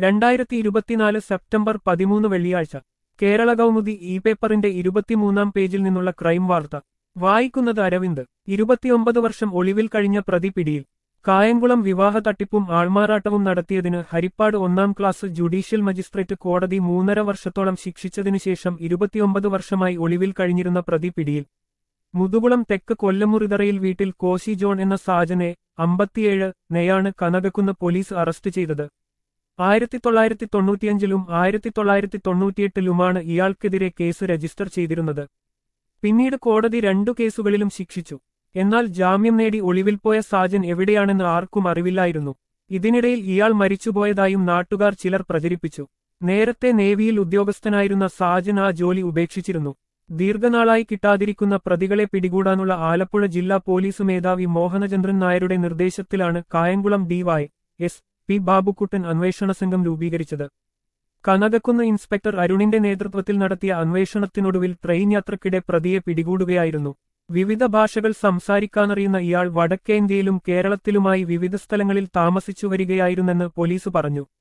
രണ്ടായിരത്തി ഇരുപത്തിനാല് സെപ്റ്റംബർ പതിമൂന്ന് വെള്ളിയാഴ്ച കേരള കൗമുദി ഇ പേപ്പറിന്റെ ഇരുപത്തിമൂന്നാം പേജിൽ നിന്നുള്ള ക്രൈം വാർത്ത വായിക്കുന്നത് അരവിന്ദ് ഇരുപത്തിയൊമ്പത് വർഷം ഒളിവിൽ കഴിഞ്ഞ പ്രതി പിടിയിൽ കായംകുളം വിവാഹ തട്ടിപ്പും ആൾമാറാട്ടവും നടത്തിയതിന് ഹരിപ്പാട് ഒന്നാം ക്ലാസ് ജുഡീഷ്യൽ മജിസ്ട്രേറ്റ് കോടതി മൂന്നര വർഷത്തോളം ശിക്ഷിച്ചതിനുശേഷം ഇരുപത്തിയൊമ്പത് വർഷമായി ഒളിവിൽ കഴിഞ്ഞിരുന്ന പ്രതി പിടിയിൽ മുതുകുളം തെക്ക് കൊല്ലമുറിതറയിൽ വീട്ടിൽ കോശി ജോൺ എന്ന സാജനെ അമ്പത്തിയേഴ് നെയാണ് കനകക്കുന്ന് പോലീസ് അറസ്റ്റ് ചെയ്തത് ആയിരത്തി തൊള്ളായിരത്തി തൊണ്ണൂറ്റിയഞ്ചിലും ആയിരത്തി തൊള്ളായിരത്തി തൊണ്ണൂറ്റിയെട്ടിലുമാണ് ഇയാൾക്കെതിരെ കേസ് രജിസ്റ്റർ ചെയ്തിരുന്നത് പിന്നീട് കോടതി രണ്ടു കേസുകളിലും ശിക്ഷിച്ചു എന്നാൽ ജാമ്യം നേടി ഒളിവിൽ പോയ സാജൻ എവിടെയാണെന്ന് ആർക്കും അറിവില്ലായിരുന്നു ഇതിനിടയിൽ ഇയാൾ മരിച്ചുപോയതായും നാട്ടുകാർ ചിലർ പ്രചരിപ്പിച്ചു നേരത്തെ നേവിയിൽ ഉദ്യോഗസ്ഥനായിരുന്ന സാജൻ ആ ജോലി ഉപേക്ഷിച്ചിരുന്നു ദീർഘനാളായി കിട്ടാതിരിക്കുന്ന പ്രതികളെ പിടികൂടാനുള്ള ആലപ്പുഴ ജില്ലാ പോലീസ് മേധാവി മോഹനചന്ദ്രൻ നായരുടെ നിർദ്ദേശത്തിലാണ് Kayamkulam DY S P Babukuttan അന്വേഷണ സംഘം രൂപീകരിച്ചത് കനകക്കുന്ന് ഇൻസ്പെക്ടർ അരുണിന്റെ നേതൃത്വത്തിൽ നടത്തിയ അന്വേഷണത്തിനൊടുവിൽ ട്രെയിൻ യാത്രക്കിടെ പ്രതിയെ പിടികൂടുകയായിരുന്നു വിവിധ ഭാഷകൾ സംസാരിക്കാനറിയുന്ന ഇയാൾ വടക്കേ ഇന്ത്യയിലും കേരളത്തിലുമായി വിവിധ സ്ഥലങ്ങളിൽ താമസിച്ചു വരികയായിരുന്നെന്ന് പോലീസ് പറഞ്ഞു